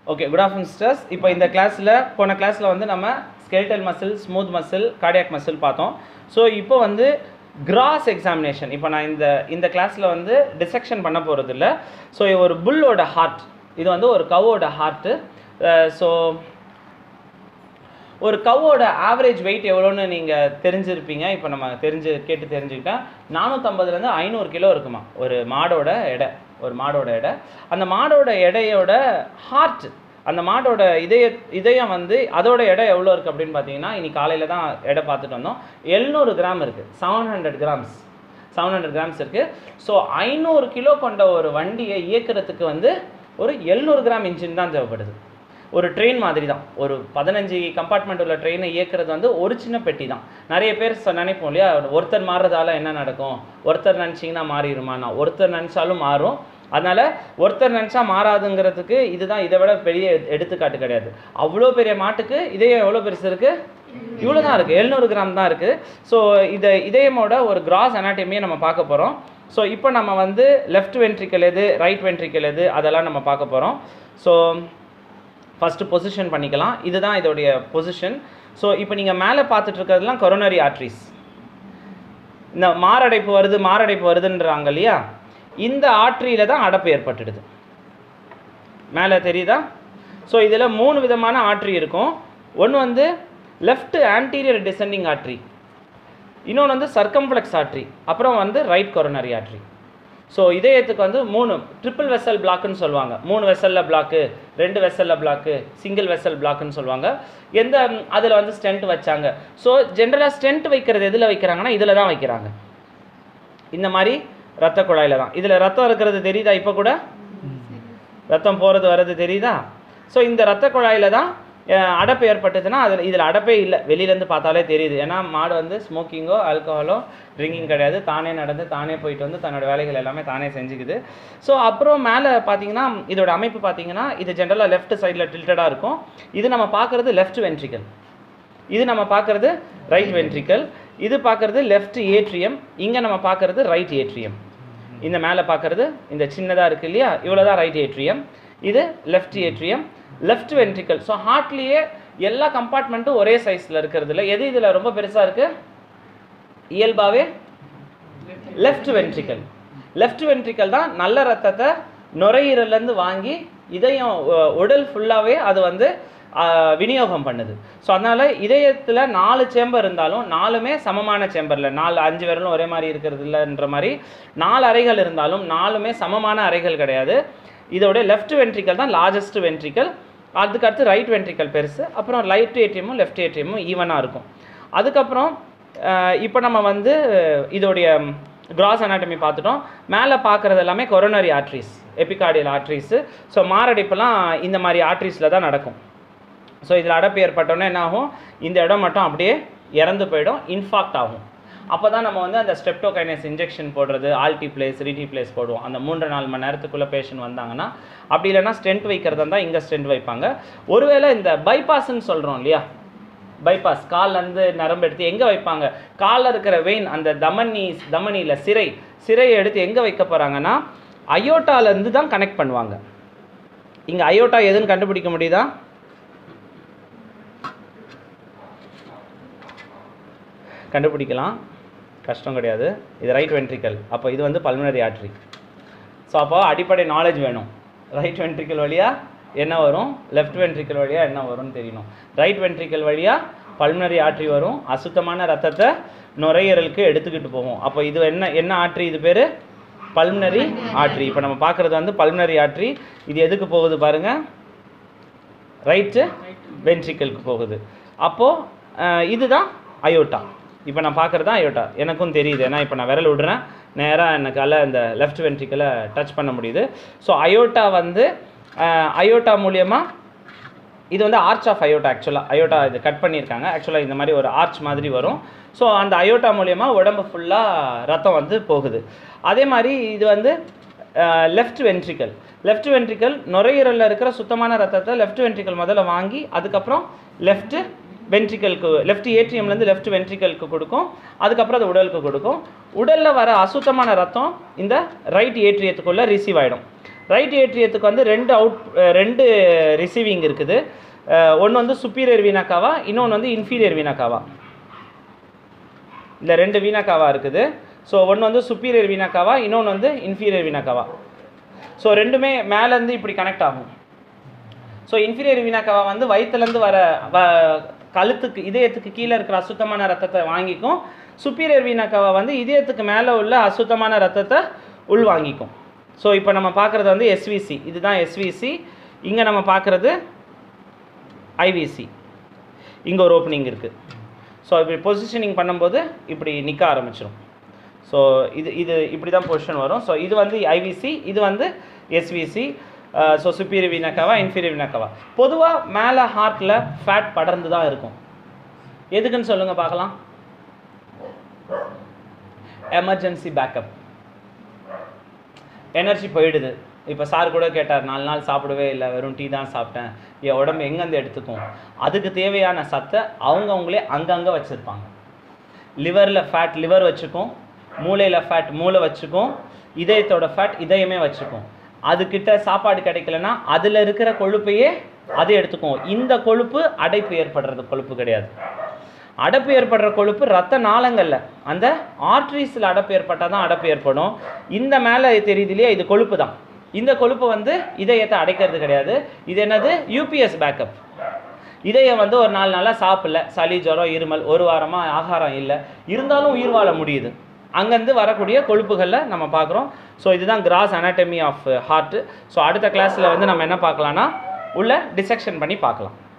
okay good afternoon sisters இப்போ இந்த கிளாஸில் போன கிளாஸில் வந்து நம்ம skeletal muscle smooth muscle cardiac muscle பார்த்தோம் ஸோ இப்போ வந்து கிராஸ் எக்ஸாமினேஷன் இப்போ நான் இந்த இந்த கிளாஸில் வந்து டிசெக்ஷன் பண்ண போகிறது இல்லை ஸோ ஒரு புல்லோட ஹார்ட் இது வந்து ஒரு கவோட ஹார்ட்டு ஸோ ஒரு கவ்வோட ஆவரேஜ் வெயிட் எவ்வளோன்னு நீங்கள் தெரிஞ்சிருப்பீங்க இப்போ நம்ம தெரிஞ்சு கேட்டு தெரிஞ்சுக்கிட்டா நானூற்றம்பதுலேருந்து ஐநூறு கிலோ இருக்குமா ஒரு மாடோட எடை ஒரு மாடோட எடை அந்த மாடோட எடையோட ஹார்ட் அந்த மாடோட இதய இதயம் வந்து அதோட எடை எவ்வளோ இருக்குது அப்படின்னு பார்த்தீங்கன்னா இன்னைக்கு காலையில் தான் எடை பார்த்துட்டு வந்தோம் எழுநூறு கிராம் இருக்குது seven hundred grams seven hundred grams இருக்குது ஸோ ஐநூறு கிலோ கொண்ட ஒரு வண்டியை இயக்குறதுக்கு வந்து ஒரு எழுநூறு கிராம் இன்ஜின் தான் தேவைப்படுது ஒரு ட்ரெயின் மாதிரி தான் ஒரு பதினஞ்சு கம்பார்ட்மெண்ட் உள்ள ட்ரெயினை இயக்குறது வந்து ஒரு சின்ன பெட்டி தான் நிறைய பேர் சொ- நினைப்போம் இல்லையா ஒருத்தர் மாறுறதால என்ன நடக்கும் ஒருத்தர் நினச்சிங்கன்னா மாறிடுமா நான் ஒருத்தர் நினச்சாலும் மாறும் அதனால் ஒருத்தர் நினச்சா மாறாதுங்கிறதுக்கு இதுதான் இதை விட பெரிய எடு- எடுத்துக்காட்டு கிடையாது அவ்வளோ பெரிய மாட்டுக்கு இதயம் எவ்வளோ பெருசு இருக்குது இவ்வளோ தான் இருக்குது எழுநூறு கிராம் தான் இருக்குது ஸோ இதை இதயமோட ஒரு கிராஸ் அனாட்டமியை நம்ம பார்க்க போகிறோம் ஸோ இப்போ நம்ம வந்து லெஃப்ட் வென்ட்ரிக்கல் எது ரைட் வென்ட்ரிக்கல் எது அதெல்லாம் நம்ம பார்க்க போகிறோம் ஸோ ஃபஸ்ட்டு பொசிஷன் பண்ணிக்கலாம் இதுதான் இதோடைய பொசிஷன் ஸோ இப்போ நீங்கள் மேலே பார்த்துட்டு இருக்கிறதுலாம் கொரோனரி ஆர்ட்ரிஸ் இந்த மாரடைப்பு வருது மாரடைப்பு வருதுன்றாங்க இல்லையா இந்த ஆர்ட்ரியில் தான் அடப்பு ஏற்பட்டுடுது மேலே தெரியுதா ஸோ இதில் மூணு விதமான ஆர்ட்ரி இருக்கும் ஒன்று வந்து லெஃப்ட் ஆன்டீரியர் டிசெண்டிங் ஆர்ட்ரி இன்னொன்று வந்து சர்க்கம்ஃப்ளெக்ஸ் ஆர்ட்ரி அப்புறம் வந்து ரைட் கொரோனரி ஆர்ட்ரி ஸோ இதயத்துக்கு வந்து மூணு ட்ரிபிள் வெசல் பிளாக்குன்னு சொல்லுவாங்க மூணு வெசலில் பிளாக்கு ரெண்டு வெசலில் பிளாக்கு சிங்கிள் வெசல் பிளாக்குன்னு சொல்லுவாங்க எந்த அதில் வந்து ஸ்டென்ட் வச்சாங்க ஸோ ஜென்ரலாக ஸ்டென்ட் வைக்கிறது எதில் வைக்கிறாங்கன்னா இதில் தான் வைக்கிறாங்க இந்த மாதிரி ரத்த குழாயில் தான் இதில் ரத்தம் இருக்கிறது தெரியுதா இப்போ கூட ரத்தம் போகிறது வர்றது தெரியுதா ஸோ இந்த ரத்த குழாயில் தான் அஹ், அடைப்பு ஏற்பட்டதுன்னா அதில் இதில் அடைப்பே இல்லை வெளியிலேருந்து பார்த்தாலே தெரியுது ஏன்னா மாடு வந்து ஸ்மோக்கிங்கோ ஆல்கஹாலோ ட்ரிங்கிங் கிடையாது தானே நடந்து தானே போயிட்டு வந்து தன்னோட வேலைகள் எல்லாமே தானே செஞ்சுக்குது ஸோ அப்புறம் மேலே பார்த்தீங்கன்னா இதோட அமைப்பு பார்த்தீங்கன்னா இது ஜென்ரலாக லெஃப்ட் சைடில் டில்டடாக இருக்கும் இது நம்ம பார்க்குறது லெஃப்ட் வென்ட்ரிக்கல் இது நம்ம பார்க்குறது ரைட் வென்ட்ரிக்கல் இது பார்க்குறது லெஃப்ட் ஏட்ரியம் இங்கே நம்ம பார்க்குறது ரைட் ஏட்ரியம் இந்த மேலே பார்க்குறது இந்த சின்னதாக இருக்குது இல்லையா இவ்வளோ தான் ரைட் ஏட்ரியம் இது left atrium left ventricle so ஹார்ட்லேயே எல்லா கம்பார்ட்மெண்ட்டும் ஒரே சைஸில் இருக்கிறது இல்லை எது இதில் ரொம்ப பெருசாக இருக்குது இயல்பாகவே லெஃப்ட் வென்ட்ரிக்கல் லெஃப்ட் வென்ட்ரிக்கல் தான் நல்ல ரத்தத்தை நுரையீரல்லேருந்து வாங்கி இதயம் அஹ், உடல் ஃபுல்லாகவே அது வந்து அஹ், விநியோகம் பண்ணுது ஸோ அதனால் இதயத்தில் நாலு சேம்பர் இருந்தாலும் நாலுமே சமமான சேம்பரில் நாலு அஞ்சு விரலும் ஒரே மாதிரி இருக்கிறது இல்லைன்ற மாதிரி நாலு அறைகள் இருந்தாலும் நாலுமே சமமான அறைகள் கிடையாது இதோட லெஃப்ட் வென்ட்ரிக்கல் தான் லார்ஜஸ்ட் வென்ட்ரிக்கல் அதுக்கு அடுத்து ரைட் வென்ட்ரிக்கல் பெருசு அப்புறம் ரைட் ஏடிஎம்மும் லெஃப்ட் ஏடிஎம்மும் ஈவனாக இருக்கும் அதுக்கப்புறம் இப்போ நம்ம வந்து இதோடைய கிராஸ் அனாட்டமி பார்த்துட்டோம் மேலே பார்க்குறது எல்லாமே coronary arteries epicardial arteries so மாரடைப்புலாம் இந்த மாதிரி ஆர்ட்ரிஸில் தான் நடக்கும் ஸோ இதில் அடைப்பு ஏற்பட்டோன்னே என்ன ஆகும் இந்த இடம் மட்டும் அப்படியே இறந்து போயிடும் இன்ஃபாக்ட் ஆகும் அப்போ தான் நம்ம வந்து அந்த ஸ்டெப்டோகைனஸ் இன்ஜெக்ஷன் போடுறது ஆல்டி பிளேஸ் ரிடி பிளேஸ் போடுவோம் அந்த மூன்று நாலு மணி நேரத்துக்குள்ளே பேஷண்ட் வந்தாங்கன்னா அப்படி இல்லைன்னா ஸ்டென்ட் வைக்கிறதா இருந்தால் இங்கே ஸ்டென்ட் வைப்பாங்க ஒருவேளை இந்த பைபாஸ்ன்னு சொல்கிறோம் இல்லையா பைபாஸ் கால்லேருந்து நரம்பு எடுத்து எங்கே வைப்பாங்க காலில் இருக்கிற வெயின் அந்த தமனி தமனியில் சிரை சிரையை எடுத்து எங்கே வைக்க போகிறாங்கன்னா அயோட்டாலேருந்து தான் கனெக்ட் பண்ணுவாங்க இங்கே அயோட்டா எதுன்னு கண்டுபிடிக்க முடியுதா கண்டுபிடிக்கலாம் கஷ்டம் கிடையாது இது ரைட் வென்ட்ரிக்கல் அப்போ இது வந்து பல்மனரி ஆர்ட்ரி ஸோ அப்போ அடிப்படை நாலேஜ் வேணும் ரைட் வென்ட்ரிக்கல் வழியாக என்ன வரும் லெஃப்ட் வென்ட்ரிக்கல் வழியாக என்ன வரும்னு தெரியணும் ரைட் வென்ட்ரிக்கல் வழியாக பல்மனரி ஆர்ட்ரி வரும் அசுத்தமான ரத்தத்தை நுரையீரலுக்கு எடுத்துக்கிட்டு போகும் அப்போ இது என்ன என்ன ஆர்ட்ரி இது பேர் பல்மனரி ஆர்ட்ரி இப்போ நம்ம பார்க்குறது வந்து பல்மனரி ஆர்ட்ரி இது எதுக்கு போகுது பாருங்கள் ரைட்டு வென்ட்ரிக்கலுக்கு போகுது அப்போது இதுதான் அயோட்டா இப்போ நான் பார்க்குறது தான் அயோட்டா எனக்கும் தெரியுது ஏன்னா இப்போ நான் விரல் விடுறேன் நேராக எனக்கால இந்த லெஃப்ட் வென்ட்ரிக்கலை டச் பண்ண முடியுது ஸோ அயோட்டா வந்து அயோட்டா மூலியமாக இது வந்து ஆர்ச் ஆஃப் அயோட்டா ஆக்சுவலாக அயோட்டா இது கட் பண்ணியிருக்காங்க ஆக்சுவலாக இந்த மாதிரி ஒரு ஆர்ச் மாதிரி வரும் ஸோ அந்த அயோட்டா மூலயமா உடம்பு ஃபுல்லாக ரத்தம் வந்து போகுது அதே மாதிரி இது வந்து லெஃப்ட் வென்ட்ரிக்கல் லெஃப்ட் வென்ட்ரிக்கல் நுரையீரலில் இருக்கிற சுத்தமான ரத்தத்தை லெஃப்ட் வென்ட்ரிக்கல் முதல்ல வாங்கி அதுக்கப்புறம் லெஃப்ட் வென்ட்ரிக்கலுக்கு லெஃப்ட் ஏடிஎம்லேருந்து லெஃப்ட் வென்ட்ரிக்கலுக்கு கொடுக்கும் அதுக்கப்புறம் அது உடலுக்கு கொடுக்கும் உடலில் வர அசுத்தமான ரத்தம் இந்த ரைட் ஏட்ரியத்துக்குள்ளே ரிசீவ் ஆகிடும் ரைட் ஏட்ரியத்துக்கு வந்து ரெண்டு அவுட் ரெண்டு ரிசீவிங் இருக்குது ஒன்று வந்து சுப்பீரியர் வீணாக்காவா இன்னொன்று வந்து இன்ஃபீரியர் வீணாக்காவா இந்த ரெண்டு வீணாக்காவா இருக்குது ஸோ ஒன்று வந்து சுப்பீரியர் வீணாக்காவா இன்னொன்று வந்து இன்ஃபீரியர் வீணாக்காவா ஸோ ரெண்டுமே மேலேருந்து இப்படி கனெக்ட் ஆகும் ஸோ இன்ஃபீரியர் வீணாக்காவா வந்து வயிற்றுலேருந்து வர வ கழுத்துக்கு இதயத்துக்கு கீழே இருக்கிற அசுத்தமான ரத்தத்தை வாங்கிக்கும் சுப்பீரியர் வீணாக்காவா வந்து இதயத்துக்கு மேலே உள்ள அசுத்தமான ரத்தத்தை உள் வாங்கிக்கும் ஸோ இப்போ நம்ம பார்க்குறது வந்து எஸ்விசி இதுதான் எஸ்விசி இங்கே நம்ம பார்க்குறது ஐவிசி இங்கே ஒரு ஓப்பனிங் இருக்குது ஸோ இப்படி பொசிஷனிங் பண்ணும்போது இப்படி நிற்க ஆரம்பிச்சிடும் ஸோ இது இது இப்படி தான் பொசிஷன் வரும் ஸோ இது வந்து ஐவிசி இது வந்து SVC so superior vena cava inferior vena cava பொதுவாக மேலே ஹார்ட்டில் ஃபேட் படர்ந்து தான் இருக்கும் எதுக்குன்னு சொல்லுங்கள் பார்க்கலாம் எமர்ஜென்சி பேக்கப் எனர்ஜி போயிடுது இப்போ சார் கூட கேட்டார் நாலு நாள் சாப்பிடவே இல்லை வெறும் டீ தான் சாப்பிட்டேன் என் உடம்பு எங்கேருந்து எடுத்துக்கும் அதுக்கு தேவையான சத்தை அவங்கவுங்களே அங்கங்கே வச்சுருப்பாங்க லிவரில் ஃபேட் லிவர் வச்சுக்கும் மூளையில் ஃபேட் மூளை வச்சுக்கும் இதயத்தோட ஃபேட் இதயமே வச்சுக்கும் அதுக்கிட்ட சாப்பாடு கிடைக்கலனா அதில் இருக்கிற கொழுப்பையே அது எடுத்துக்கும் இந்த கொழுப்பு அடைப்பு ஏற்படுறது கொழுப்பு கிடையாது அடைப்பு ஏற்படுற கொழுப்பு ரத்த நாளங்கள்ல அந்த ஆர்ட்ரிஸில் அடைப்பு ஏற்பட்டால் தான் அடைப்பு ஏற்படும் இந்த மேலே தெரியுது இல்லையா இது கொழுப்பு தான் இந்த கொழுப்பு வந்து இதயத்தை அடைக்கிறது கிடையாது இது என்னது யூபிஎஸ் பேக்கப் இதயம் வந்து ஒரு நாலு நாளாக சாப்பிடல சளி ஜுரம் இருமல் ஒரு வாரமாக ஆகாரம் இல்லை இருந்தாலும் உயிர் வாழ முடியுது அங்கேருந்து வரக்கூடிய கொழுப்புகளில் நம்ம பார்க்குறோம் ஸோ இதுதான் gross anatomy of heart so அடுத்த கிளாஸில் வந்து நம்ம என்ன பார்க்கலாம்னா உள்ள டிசெக்ஷன் பண்ணி பார்க்கலாம்